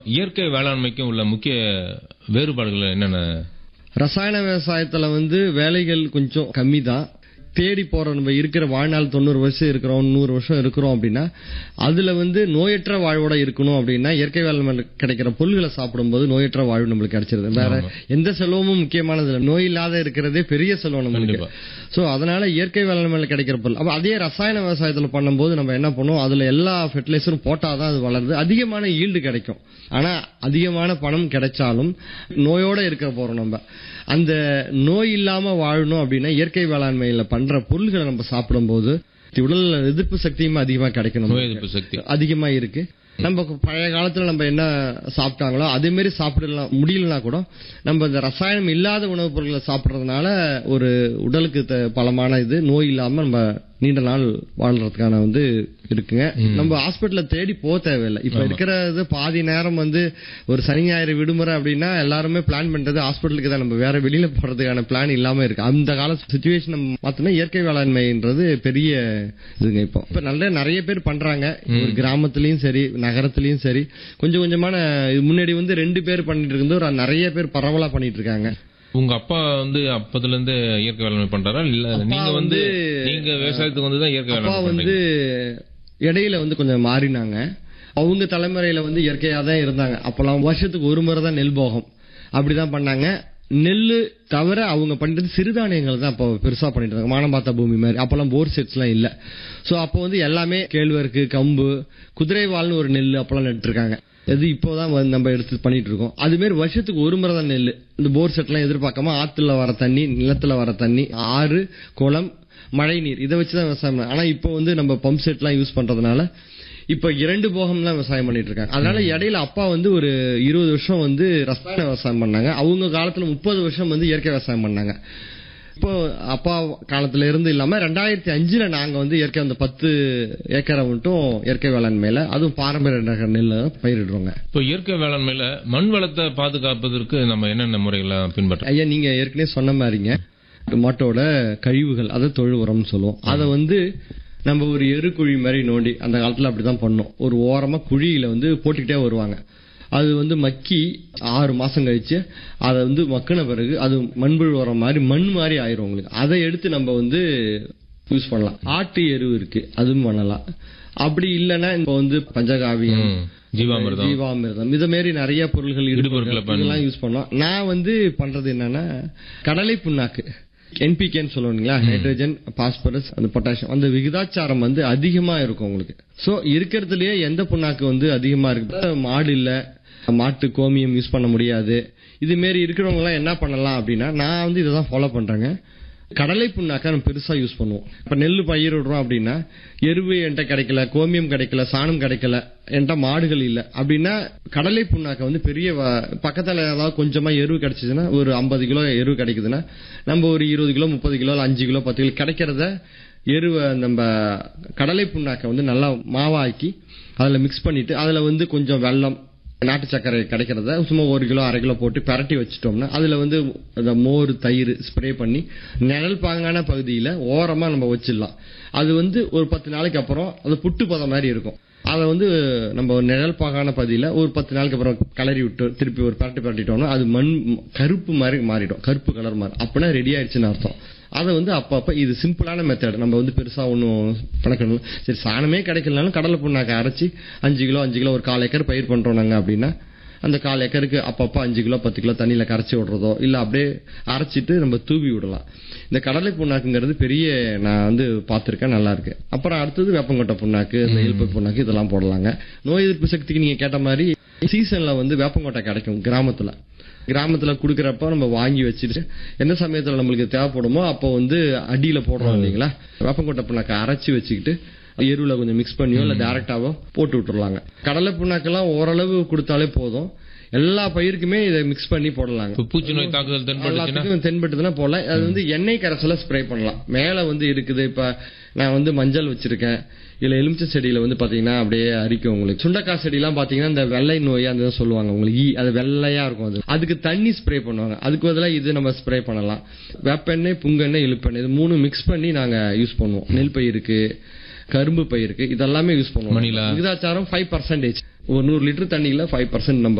இயற்கை வேளாண்மைக்கும் உள்ள முக்கிய வேறுபாடுகள் என்னென்ன ரசாயன விவசாயத்துல வந்து வேலைகள் கொஞ்சம் கம்மி தான் தேடி போற நம்ம இருக்கிற வாழ்நாள் தொண்ணூறு வருஷம் இருக்கிறோம் நூறு வருஷம் இருக்கிறோம் அப்படின்னா அதுல வந்து நோயற்ற வாழ்வோட இருக்கணும் அப்படின்னா இயற்கை வேளாண்மை கிடைக்கிற பொருள்களை சாப்பிடும்போது நோயற்ற வாழ்வு நம்மளுக்கு கிடைச்சிருது வேற எந்த செல்வமும் முக்கியமானது இல்லை நோய் இல்லாத இருக்கிறதே பெரிய செல்வம் நம்மளுக்கு கண்டிப்பா. சோ அதனால இயற்கை வேளாண்மையில கிடைக்கிற பொருள் அப்ப அதே ரசாயன விவசாயத்துல பண்ணும்போது நம்ம என்ன பண்ணுவோம் அதுல எல்லா ஃபெர்டிலைசரும் போட்டாதான் அது வளருது அதிகமான ஈல்டு கிடைக்கும் ஆனா அதிகமான பணம் கிடைச்சாலும் நோயோட இருக்க போறோம் நம்ம அந்த நோய் இல்லாம வாழணும் அப்படின்னா இயற்கை வேளாண்மையில பண்ற பொருள்களை நம்ம சாப்பிடும்போது உடல் எதிர்ப்பு சக்தியும் அதிகமா கிடைக்கணும் நோய் எதிர்ப்பு சக்தி அதிகமா இருக்கு நம்ம பழைய காலத்துல நம்ம என்ன சாப்பிட்டாங்களோ அதே மாதிரி சாப்பிடலாம் முடியலனா கூட நம்ம இந்த ரசாயனம் இல்லாத உணவுப் பொருட்களை சாப்பிடுறதுனால ஒரு உடலுக்கு த- பலமான இது நோய் இல்லாம நம்ம நீண்ட நாள் வாழ்றதுக்கான வந்து இருக்குங்க நம்ம ஹாஸ்பிட்டல தேடி போக தேவையில்லை இப்ப இருக்கிறது பாதி நேரம் வந்து ஒரு சனி ஞாயிறு விடுமுறை அப்படின்னா எல்லாருமே பிளான் பண்றது ஹாஸ்பிட்டலுக்கு தான் நம்ம வேற வெளியில போறதுக்கான பிளான் இல்லாம இருக்கு அந்த கால சுச்சுவேஷன் மாத்தினா இயற்கை வேளாண்மைன்றது பெரிய இதுங்க இப்போ இப்ப நல்ல நிறைய பேர் பண்றாங்க ஒரு கிராமத்துலயும் சரி நகரத்துலயும் சரி கொஞ்சம் கொஞ்சமான இது முன்னாடி வந்து ரெண்டு பேர் பண்ணிட்டு இருந்து ஒரு நிறைய பேர் பரவலா பண்ணிட்டு இருக்காங்க உங்க அப்பா வந்து அப்பத்துல இருந்து இயற்கை வேளாண்மை பண்றாரா இல்ல நீங்க வந்து வந்து- நீங்க விவசாயத்துக்கு வந்து தான் இயற்கை அப்பா வேளாண்மை வந்து பண்றீங்க இடையில வந்து கொஞ்சம் மாறினாங்க அவங்க தலைமுறையில வந்து இயற்கையா தான் இருந்தாங்க அப்பெல்லாம் வருஷத்துக்கு ஒரு முறை தான் நெல் போகம் அப்படிதான் பண்ணாங்க நெல்லு தவிர அவங்க பண்றது சிறுதானியங்கள் தான் அப்போ பெருசா பண்ணிட்டு இருந்தாங்க மானம்பாத்தா பூமி மாதிரி அப்பெல்லாம் போர் செட்ஸ் எல்லாம் இல்ல சோ அப்போ வந்து எல்லாமே கேழ்வரகு கம்பு குதிரைவால்னு ஒரு நெல் அப்பெல்லாம் நட்டுருக்காங்க இது இப்போதான் வந்து நம்ம எடுத்து பண்ணிட்டு இருக்கோம் அது மாதிரி வருஷத்துக்கு ஒரு முறை தான் நெல் இந்த போர் செட்லாம் எதிர்பார்க்காம ஆத்துல வர தண்ணி நிலத்துல வர தண்ணி ஆறு குளம் மழை நீர் இதை வச்சுதான் விவசாயம் பண்ண- ஆனா இப்போ வந்து நம்ம பம்ப் செட்லாம் யூஸ் பண்றதுனால இப்ப இரண்டு போகம்லாம் விவசாயம் பண்ணிட்டு இருக்காங்க அதனால இடையில அப்பா வந்து ஒரு இருபது வருஷம் வந்து ரசாயன விவசாயம் பண்ணாங்க அவங்க காலத்துல முப்பது வருஷம் வந்து இயற்கை விவசாயம் பண்ணாங்க இப்போ அப்பா காலத்துல இருந்து இல்லாம ரெண்டாயிரத்தி அஞ்சுல நாங்க வந்து இயற்கை அந்த பத்து ஏக்கரை மட்டும் இயற்கை வேளாண்மையில அதுவும் பாரம்பரிய ரக நெல்லை பயிரிடுறோங்க இப்போ இயற்கை வேளாண்மையில மண் வளத்தை பாதுகாப்பதற்கு நம்ம என்னென்ன முறைகளை பின்பற்ற ஐயா நீங்க ஏற்கனவே சொன்ன மாதிரிங்க மாட்டோட கழிவுகள் அதை தொழு உரம்னு சொல்லுவோம் அதை வந்து நம்ம ஒரு எருக்குழி மாதிரி நோண்டி அந்த காலத்துல அப்படிதான் பண்ணோம் ஒரு ஓரமா குழியில வந்து போட்டுக்கிட்டே வருவாங்க அது வந்து மக்கி ஆறு மாசம் கழிச்சு அதை வந்து மக்கின பிறகு அது மண்புழு உரம் மாதிரி மண் மாதிரி ஆயிரும் உங்களுக்கு அதை எடுத்து நம்ம வந்து யூஸ் பண்ணலாம் ஆட்டு எரு இருக்கு அதுவும் பண்ணலாம் அப்படி இல்லைன்னா இப்போ வந்து பஞ்சகாவியம் ம், ஜீவாமிர்தம் ஜீவாமிர்தம் இது மாதிரி நிறைய பொருள்கள் இடுபொருட்களை இருக்கு. இதெல்லாம் யூஸ் பண்ணோம் நான் வந்து பண்றது என்னன்னா கடலை புண்ணாக்கு என்பிகேன்னு சொல்லுவீங்களா ஹைட்ரஜன் பாஸ்பரஸ் அந்த பொட்டாசியம் அந்த விகிதாச்சாரம் வந்து அதிகமா இருக்கும் உங்களுக்கு சோ இருக்கிறதுலயே எந்த புண்ணாக்கு வந்து அதிகமா இருக்கு மாடு இல்ல மாட்டு கோமியம் யூஸ் பண்ண முடியாது இது மாரி இருக்கிறவங்க எல்லாம் என்ன பண்ணலாம் அப்படின்னா நான் வந்து இதை தான் ஃபாலோ பண்றேங்க கடலை புண்ணாக்க நம்ம பெருசா யூஸ் பண்ணுவோம் இப்ப நெல் பயிரிடுறோம் அப்படின்னா எருவு என்கிட்ட கிடைக்கல கோமியம் கிடைக்கல சாணம் கிடைக்கல என்கிட்ட மாடுகள் இல்ல அப்படின்னா கடலை புண்ணாக்க வந்து பெரிய வ- பக்கத்துல ஏதாவது கொஞ்சமா எருவு கிடைச்சிச்சுன்னா ஒரு ஐம்பது கிலோ எருவு கிடைக்குதுன்னா நம்ம ஒரு இருபது கிலோ முப்பது கிலோ இல்ல அஞ்சு கிலோ பத்து கிலோ கிடைக்கிறத எருவை நம்ம கடலை புண்ணாக்க வந்து நல்லா மாவாக்கி அதுல மிக்ஸ் பண்ணிட்டு அதுல வந்து கொஞ்சம் வெல்லம் நாட்டு சர்க்கரை கிடைக்கிறத சும்மா ஒரு கிலோ அரை கிலோ போட்டு பிரட்டி வச்சிட்டோம்னா அதுல வந்து அந்த மோர் தயிர் ஸ்ப்ரே பண்ணி நிழல் பாங்கான பகுதியில ஓரமா நம்ம வச்சிடலாம் அது வந்து ஒரு பத்து நாளைக்கு அப்புறம் அது புட்டு பதம் மாதிரி இருக்கும் அதை வந்து நம்ம ஒரு நிழல் பாங்கான பகுதியில ஒரு பத்து நாளைக்கு அப்புறம் கிளறி விட்டு திருப்பி ஒரு பிரட்டி பிரட்டிட்டோம்னா அது மண் கருப்பு மாதிரி மாறிடும் கருப்பு கலர் மாதிரி அப்படின்னா ரெடி ஆயிடுச்சுன்னு அர்த்தம் அதை வந்து அப்பப்ப இது சிம்பிளான மெத்தட் நம்ம வந்து பெருசா ஒன்றும் பழக்கணும் சரி சாணமே கிடைக்கலனாலும் கடலை புண்ணாக்க அரைச்சி அஞ்சு கிலோ அஞ்சு கிலோ ஒரு கால் ஏக்கர் பயிர் பண்றோம் நாங்க அப்படின்னா அந்த கால் ஏக்கருக்கு அப்பப்ப அஞ்சு கிலோ பத்து கிலோ தண்ணியில கரைச்சி விடுறதோ இல்ல அப்படியே அரைச்சிட்டு நம்ம தூவி விடலாம் இந்த கடலை புண்ணாக்குங்கிறது பெரிய நான் வந்து பார்த்திருக்கேன் நல்லா இருக்கு அப்புறம் அடுத்தது வேப்பங்கொட்டை புண்ணாக்கு இந்த இழுப்பு புண்ணாக்கு இதெல்லாம் போடலாங்க நோய் எதிர்ப்பு சக்திக்கு நீங்க கேட்ட மாதிரி சீசன்ல வந்து வேப்பங்கொட்டை கிடைக்கும் கிராமத்துல கிராமத்துல குடுக்கறப்ப நம்ம வாங்கி வச்சுட்டு எந்த சமயத்துல நம்மளுக்கு தேவைப்படுமோ அப்போ வந்து அடியில போடுறோம் இல்லைங்களா வேப்பங்கொட்டை புண்ணாக்க அரைச்சி வச்சுக்கிட்டு எருவுல கொஞ்சம் மிக்ஸ் பண்ணியோ இல்ல டைரக்டாவோ போட்டு விட்டுறலாங்க கடலை புண்ணாக்கெல்லாம் ஓரளவு கொடுத்தாலே போதும் எல்லா பயிருக்குமே இதை மிக்ஸ் பண்ணி போடலாங்க இப்போ பூச்சி நோய் தாக்குதல் தென்பட்டுச்சுன்னா எல்லாத்துக்கும் தென்பட்டுதுன்னா போடலாம் அது வந்து எண்ணெய் கரைசல ஸ்ப்ரே பண்ணலாம் மேல வந்து இருக்குது இப்ப நான் வந்து மஞ்சள் வச்சிருக்கேன் இல்ல எலுமிச்சை செடியில வந்து பாத்தீங்கன்னா அப்படியே அரிக்கும் உங்களுக்கு சுண்டக்காய் செடியெல்லாம் பாத்தீங்கன்னா இந்த வெள்ளை நோய் அந்த இதை சொல்லுவாங்க உங்களுக்கு ஈ அது வெள்ளையா இருக்கும் அது அதுக்கு தண்ணி ஸ்ப்ரே பண்ணுவாங்க அதுக்கு பதிலாக இது நம்ம ஸ்ப்ரே பண்ணலாம் வேப்பெண்ணெய் புங்கெண்ணெய் இழுப்பெண்ணெய் இது மூணு மிக்ஸ் பண்ணி நாங்க யூஸ் பண்ணுவோம் நெல் பயிருக்கு கரும்பு பயிருக்கு இதெல்லாமே யூஸ் பண்ணுவோம் மணிலா. விகிதாச்சாரம் ஃபைவ் பர்சன்டேஜ் ஒரு நூறு லிட்டர் தண்ணியில ஃபைவ் பர்சன்ட் நம்ம